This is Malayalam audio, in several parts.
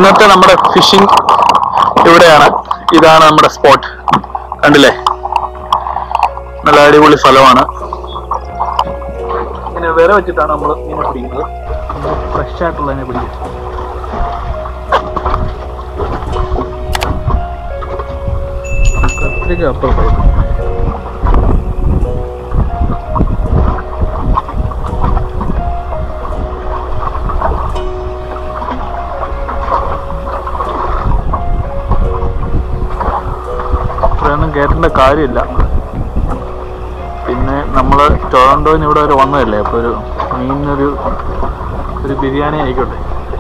ഇന്നത്തെ നമ്മുടെ ഫിഷിംഗ് ഇവിടെയാണ് ഇതാണ് നമ്മുടെ സ്പോട്ട് കണ്ടില്ലേ നല്ല അടിപൊളി സ്ഥലമാണ് ഇങ്ങനെ വിര വെച്ചിട്ടാണ് നമ്മൾ മീനെ പിടിക്കുന്നത് ഫ്രഷ് ആയിട്ടുള്ളതിനെ പിടിക്കും കത്രിക അപ്പുറത്തായി ഇത്രയൊന്നും കയറ്റേണ്ട കാര്യമില്ല പിന്നെ നമ്മൾ ടൊറൻറ്റോന്ന് ഇവിടെ വരെ വന്നതല്ലേ അപ്പോൾ ഒരു മീനിനൊരു ഒരു ബിരിയാണി ആയിക്കോട്ടെ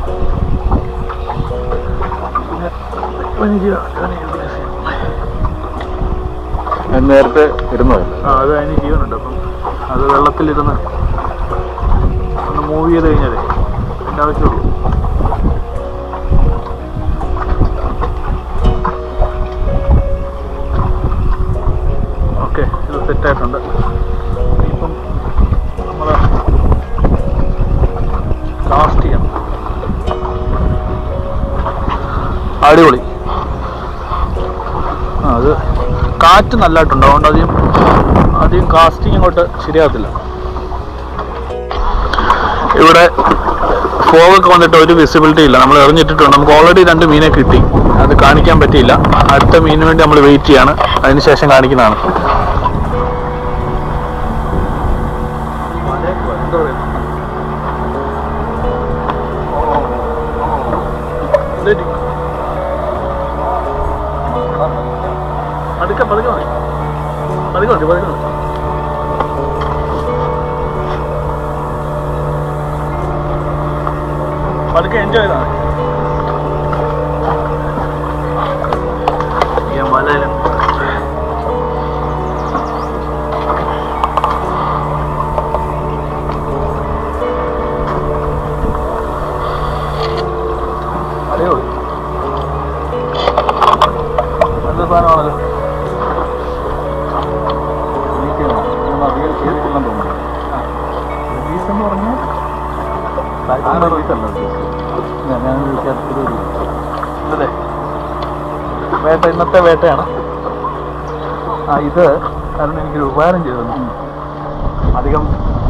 പിന്നെ വന്യജീവി ഞാൻ നേരത്തെ ഇരുന്നതല്ലേ ആ അത് അതിന് ജീവനുണ്ട് അപ്പം അത് വെള്ളത്തിലിരുന്ന് ഒന്ന് മൂവ് ചെയ്ത് കഴിഞ്ഞാലേ അതിൻ്റെ ആവശ്യമുള്ളൂ ഓക്കെ ഇത് സെറ്റായിട്ടുണ്ട് ഇപ്പം നമ്മൾ കാസ്റ്റ് ചെയ്യണം അടിപൊളി ആ അത് കാറ്റ് നല്ലതായിട്ടുണ്ട് അതുകൊണ്ട് അധികം അധികം കാസ്റ്റിംഗ് അങ്ങോട്ട് ശരിയാകത്തില്ല ഇവിടെ ഫോഗൊക്കെ വന്നിട്ട് ഒരു വിസിബിലിറ്റി ഇല്ല നമ്മൾ എറിഞ്ഞിട്ടിട്ടുണ്ട് നമുക്ക് ഓൾറെഡി രണ്ട് മീനെ കിട്ടി അത് കാണിക്കാൻ പറ്റിയില്ല അടുത്ത മീനിന് വേണ്ടി നമ്മൾ വെയിറ്റ് ചെയ്യാണ് അതിനുശേഷം കാണിക്കുന്നതാണ് പതുക്കെ പതുക്കെ മതി പതുക്കെ മതി പതുക്കെ മതി പതുക്കെ എൻജോയ് ചെയ്താൽ മതി ഈ മലയിലും അടിപൊളി എന്ത് സാധനമാണല്ലോ അധികം ചെയ്തിട്ടില്ലെന്ന് തോന്നുന്നു റിലീസ് എന്ന് പറഞ്ഞാൽ ഞാൻ വിചാരിച്ചത് അതെ വേട്ട ഇന്നത്തെ വേട്ടയാണ് ആ ഇത് കാരണം എനിക്കൊരു ഉപകാരം ചെയ്തു തന്നു. അധികം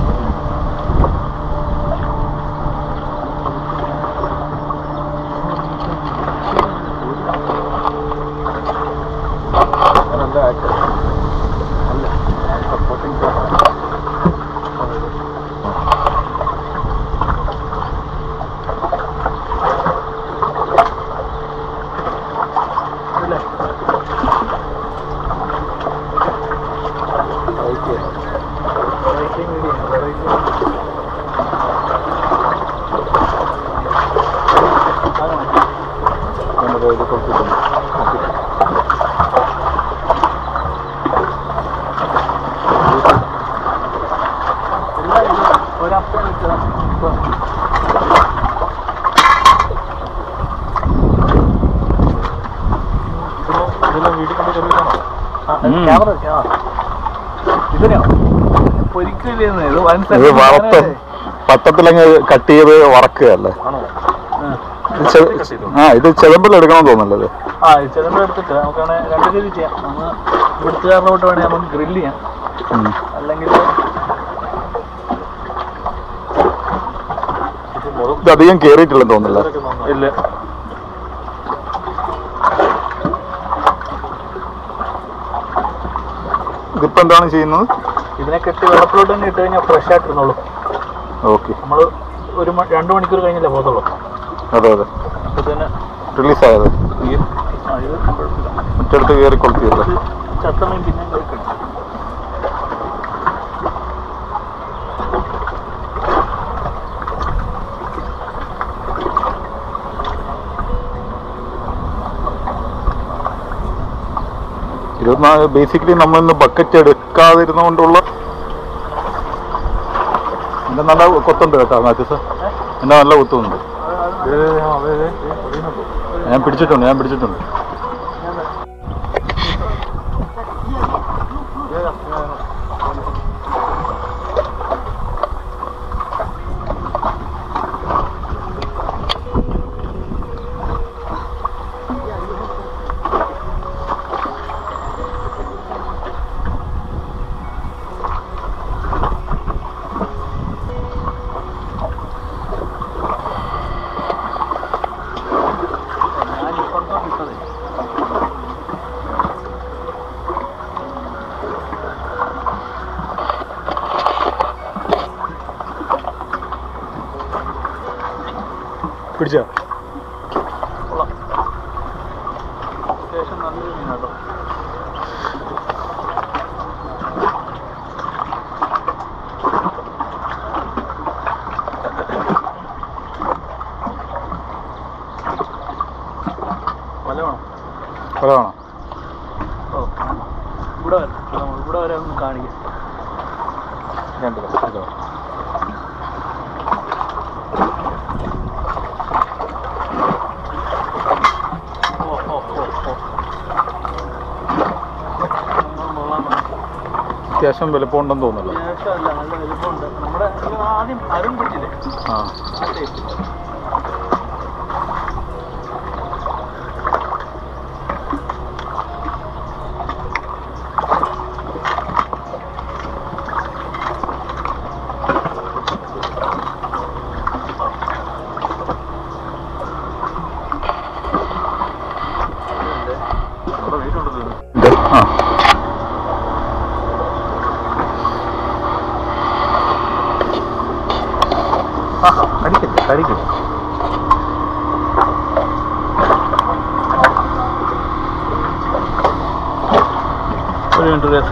നല്ല ആക്ടർ അല്ല സപ്പോർട്ടിങ് ഇല്ലേ? Variety media, variety. അതാണ്. നമ്മുടെ ഇത് കൊടുത്തിട്ടുണ്ട് എല്ലാം ഇത് ഒരപ്പം വെച്ചതാ. ഇപ്പം ഇതെല്ലാം വീട്ടിൽ കൊണ്ട് ചെറിയതാണോ ആ, ഉം. ക്യാമറ വെക്കാം. ആ. ഇതിനെയോ പൊരിക്കില്ലേ ഇത് വൻ ഇത് വറുത്ത് പട്ടത്തിലങ്ങ് കട്ട് ചെയ്ത് വറക്കുകയല്ലേ ആണോ ഇത് ചെ- ആ ഇത് ചെലമ്പിൽ എടുക്കണം തോന്നല്ലേ ആ ചിലപ്പോൾ എടുത്തിട്ട് നമുക്കാണെ രണ്ട് രീതി ചെയ്യാം ഒന്ന് ഇവിടുത്തുകാരനോട്ട് വേണേൽ നമുക്ക് ഗ്രില്ല് ചെയ്യാം അല്ലെങ്കിൽ ഇത് അധികം കേറിയിട്ടില്ലെന്ന് തോന്നില്ല ഇല്ല ഇതിപ്പോ എന്താണ് ചെയ്യുന്നത് ഇതിനെ കെട്ടി വെള്ളത്തിലോട്ട് തന്നെ ഇട്ട് കഴിഞ്ഞാൽ ഫ്രഷ് ആയിട്ടിരുന്നുള്ളൂ ഓക്കെ നമ്മൾ ഒരു മ- രണ്ട് മണിക്കൂർ കഴിഞ്ഞല്ലേ പോകത്തുള്ളൂ അതെ അതെ അപ്പോൾ തന്നെ റിലീസ് ആയത് ഈ ആ ഇത് കുഴപ്പമില്ല മറ്റടുത്ത് കയറി കൊളുത്തിയല്ലേ ഇത് ചത്തമീൻ പിന്നെ കഴിക്കണം ഇരുപത്തിനാല് ബേസിക്കലി നമ്മളിന്ന് ബക്കറ്റ് എടുക്കാതിരുന്നുകൊണ്ടുള്ള എൻ്റെ നല്ല കൊത്തുണ്ട് കേട്ടോ മാത്യസ് എൻ്റെ നല്ല കൊത്തുണ്ട് ഞാൻ പിടിച്ചിട്ടുണ്ട് ഞാൻ പിടിച്ചിട്ടുണ്ട് പിടിച്ചോ കൊള്ളാം അത്യാവശ്യം നല്ലൊരു മീനാട്ടോ വല വേണം വല വേണം ഓ ഇവിടെ വരെ നമ്മൾ ഇവിടെ വരെ ഒന്ന് കാണിക്കാം രണ്ട് ഇതോ. ഓ ഓ ഓ ഓ കൊള്ളാം അത്യാവശ്യം വലുപ്പമുണ്ടെന്ന് തോന്നുന്നല്ലോ അത്യാവശ്യമല്ല നല്ല വലുപ്പമുണ്ട് നമ്മുടെ ഇത് ആദ്യം അരുൺ പിടിച്ചില്ലേ ആ ആ ടൈപ്പ് ഇത് ആ കടിക്കില്ല കടിക്കില്ല ഒരു മിനിറ്റ് ഒരു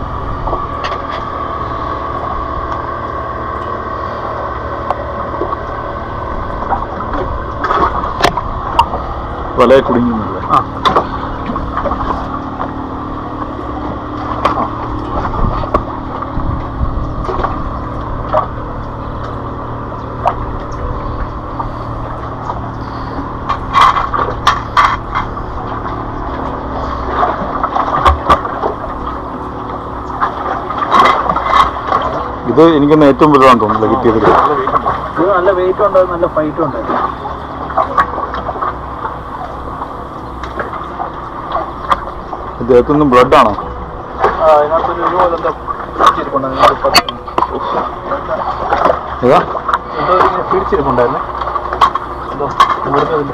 വല കുടുങ്ങിയെന്നല്ലേ ആ ഇത് എനിക്കൊന്ന് ഏറ്റവും വലുതാണെന്ന് തോന്നുന്നില്ല കിട്ടിയതിൽ ഇത് നല്ല വെയിറ്റും ഉണ്ട് നല്ല ഫൈറ്റും ഉണ്ട് ഇദ്ദേഹത്തൊന്നും ബ്ലഡ് ആണോ ആ അതിനകത്തൊരു ഇതുപോലെ എന്താ പിടിച്ചിരിപ്പുണ്ട് അതിനകത്ത് പത്ത് ഏതാ എന്തോ ഇങ്ങനെ പിടിച്ചിരിപ്പുണ്ടായിരുന്നേ എന്തോ ഇവിടുത്തെ ഇതില്.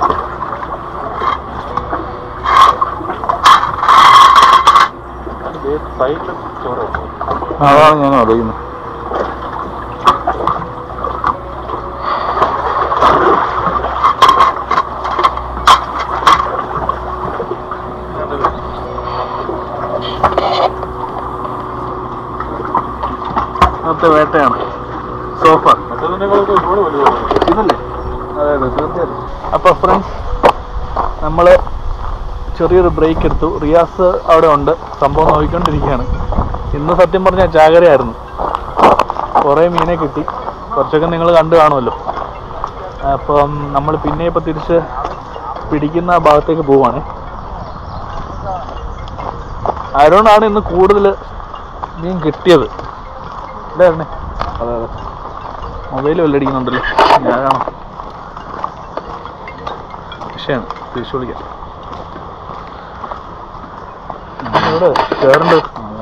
സൈഡിൽ ചോറ് അതാണ് ഞാൻ ആലോചിക്കുന്നത് ഇന്നത്തെ വേട്ടയാണ് സോഫ ഇതല്ലേ അതെ അതെ തീർച്ചയായിട്ടും അപ്പോൾ ഫ്രണ്ട്സ് നമ്മൾ ചെറിയൊരു ബ്രേക്ക് എടുത്തു റിയാസ് അവിടെ ഉണ്ട് സംഭവം നോക്കിക്കൊണ്ടിരിക്കുകയാണ് ഇന്ന് സത്യം പറഞ്ഞാൽ ചാകരയായിരുന്നു കുറേ മീനെ കിട്ടി കുറച്ചൊക്കെ നിങ്ങൾ കണ്ടു കാണുമല്ലോ അപ്പം നമ്മൾ പിന്നെ ഇപ്പം തിരിച്ച് പിടിക്കുന്ന ആ ഭാഗത്തേക്ക് പോവാണ് ആരോണാണ് ഇന്ന് കൂടുതൽ മീൻ കിട്ടിയത് ഇല്ലായിരുന്നേ അതെ അതെ മൊബൈൽ വല്ലടിക്കുന്നുണ്ടല്ലോ ഞാൻ കാണാം വിഷയമാണ് തിരിച്ചു വിളിക്കാം ഇവിടെ കയറേണ്ടത്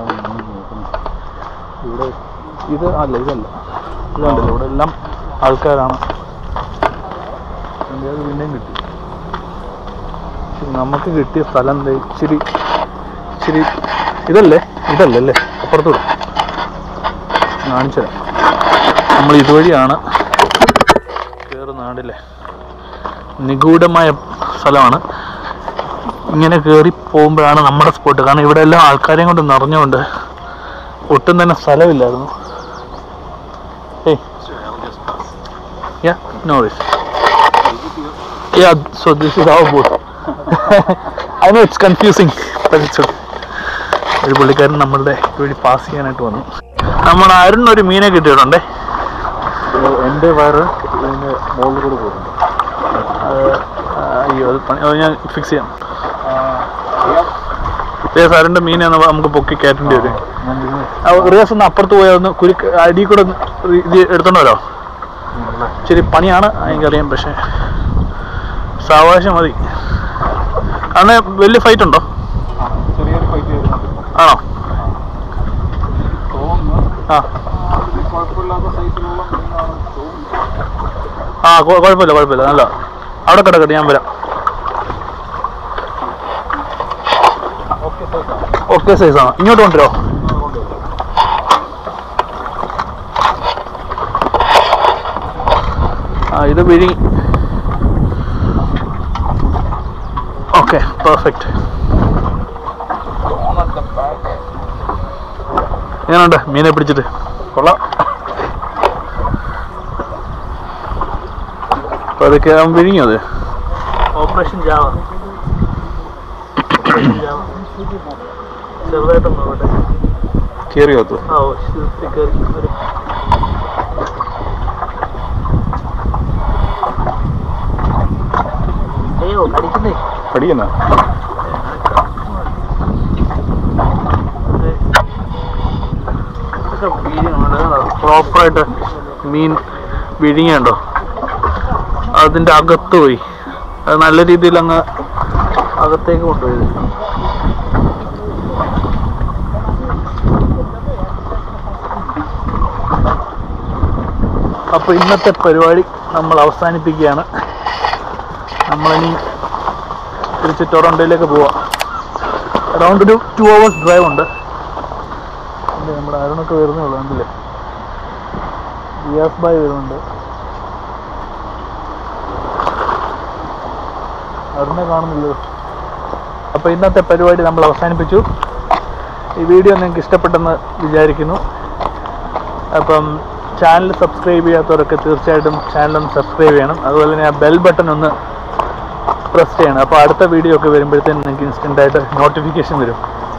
ഇവിടെ ഇത് അല്ല ഇതല്ല ഇതുണ്ടല്ലോ ഇവിടെ എല്ലാം ആൾക്കാരാണ് അതിൻ്റെ അത് പിന്നെയും കിട്ടി പക്ഷെ നമുക്ക് കിട്ടിയ സ്ഥലം ദേ ഇച്ചിരി ഇച്ചിരി ഇതല്ലേ ഇതല്ലേ അല്ലേ അപ്പുറത്തൂടെ കാണിച്ചുതരാം നമ്മൾ ഇതുവഴിയാണ് കയറുന്ന നാടില്ലേ നിഗൂഢമായ സ്ഥലമാണ് ഇങ്ങനെ കയറി പോകുമ്പോഴാണ് നമ്മുടെ സ്പോട്ട് കാരണം ഇവിടെ എല്ലാം ആൾക്കാരെയും കൊണ്ട് നിറഞ്ഞുകൊണ്ട് ഒട്ടും തന്നെ സ്ഥലമില്ലായിരുന്നു ഏയ് Yeah, no worries. Yeah, so this is our boat. I know it's confusing, but it's okay. ഒരു പുള്ളിക്കാരൻ നമ്മളുടെ വഴി പാസ് ചെയ്യാനായിട്ട് വന്നു നമ്മൾ അരുൺ ഒരു മീനെ കിട്ടിയിട്ടുണ്ടേ എൻ്റെ വയറ് ഇതിൻ്റെ മുകളിൽ കൂടെ പോകുന്നുണ്ട് അത് അയ്യോ അത് പണി അത് ഞാൻ ഫിക്സ് ചെയ്യാം റിയാസ് അരുണിന്റെ മീനെ നമ്മ- നമുക്ക് പൊക്കി കയറ്റേണ്ടി വരും ആ, റിയാസ് ഒന്ന് അപ്പുറത്ത് പോയാൽ ഒന്ന് കുരുക്ക് അടി കൂടെ ഒന്ന് ഇത് എടുത്തോണ്ട് വരോ ശരി പണിയാണ് എനിക്കറിയാം പക്ഷേ സാവകാശം മതി അന്ന് വലിയ ഫൈറ്റ് ഉണ്ടോ ചെറിയൊരു ഫൈറ്റ് വരുന്നുണ്ട് ആണോ തോന്നുന്നു ആ ഇത് കുഴപ്പമില്ലാത്ത സൈസിലുള്ള മീനാണ് തോന്നുന്നു ആ കൊ- കുഴപ്പമില്ല കുഴപ്പമില്ല നല്ല അവിടെ കിടക്കട്ടെ ഞാൻ വരാം ഓക്കെ സൈസാണ് ഓക്കെ സൈസാണ് ഇങ്ങോട്ട് കൊണ്ടുവരോ കൊണ്ടുവരും ആ ഇത് വിഴി ഓക്കെ പെർഫെക്റ്റ് എങ്ങനെയുണ്ട് മീനെ പിടിച്ചിട്ട് കൊള്ളാം അപ്പോൾ അതൊക്കെ അവൻ വിഴിഞ്ഞത് ഓപ്പറേഷൻ ജാവ ചെറുതായിട്ടൊന്നും നോക്കട്ടെ കയറി കത്തു ആ ഓ ശരി, കയറി വരും. അയ്യോ കടിക്കുന്നേ പഠിക്കുന്ന പ്രോപ്പറായിട്ട് മീൻ വിഴിഞ്ഞുണ്ടോ അതിൻ്റെ അകത്ത് പോയി അത് നല്ല രീതിയിൽ അങ്ങ് അകത്തേക്ക് കൊണ്ടുപോയത് അപ്പോൾ ഇന്നത്തെ പരിപാടി നമ്മൾ അവസാനിപ്പിക്കുകയാണ് നമ്മളിനി തിരിച്ച് ടൊറോണ്ടോയിലേക്ക് പോവാം അറൗണ്ട് ഒരു ടു അവേഴ്സ് ഡ്രൈവ് ഉണ്ട് ഇല്ല, നമ്മുടെ അരുണൊക്കെ വരുന്നേ ഉള്ളൂ കണ്ടില്ലേ റിയാസ് ബായ് വരുന്നുണ്ട് അരുണെ കാണുന്നില്ലോ അപ്പോൾ ഇന്നത്തെ പരിപാടി നമ്മൾ അവസാനിപ്പിച്ചു ഈ വീഡിയോ നിങ്ങൾക്ക് ഇഷ്ടപ്പെട്ടെന്ന് വിചാരിക്കുന്നു അപ്പം ചാനൽ സബ്സ്ക്രൈബ് ചെയ്യാത്തവരൊക്കെ തീർച്ചയായിട്ടും ചാനൽ ഒന്ന് സബ്സ്ക്രൈബ് ചെയ്യണം അതുപോലെ തന്നെ ആ ബെൽ ബട്ടൺ ഒന്ന് പ്രസ് ചെയ്യണം അപ്പോൾ അടുത്ത വീഡിയോ ഒക്കെ വരുമ്പോഴത്തേനും നിങ്ങൾക്ക് ഇൻസ്റ്റൻ്റ് ആയിട്ട് നോട്ടിഫിക്കേഷൻ വരും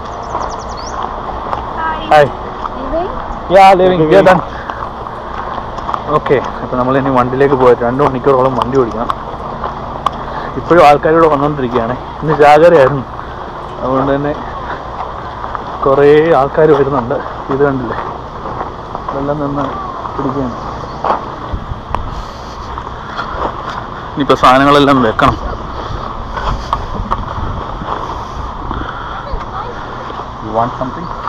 hi Leaving? Yeah leaving yeah done okay അപ്പോൾ നമ്മൾ ഇനി വണ്ടിയിലേക്ക് പോയിട്ട് രണ്ട് മണിക്കൂറോളം വണ്ടി ഓടിക്കണം ഇപ്പോഴും ആൾക്കാരോട് വന്നുകൊണ്ടിരിക്കുകയാണ് ഇന്ന് ജാഗ്രതയായിരുന്നു അതുകൊണ്ട് തന്നെ കുറേ ആൾക്കാർ വരുന്നുണ്ട് ഇത് കണ്ടില്ലേ വെള്ളം നിന്ന് പിടിക്കുകയാണ് ഇനിയിപ്പോൾ സാധനങ്ങളെല്ലാം വെക്കണം യു വാണ്ട് സംതിങ്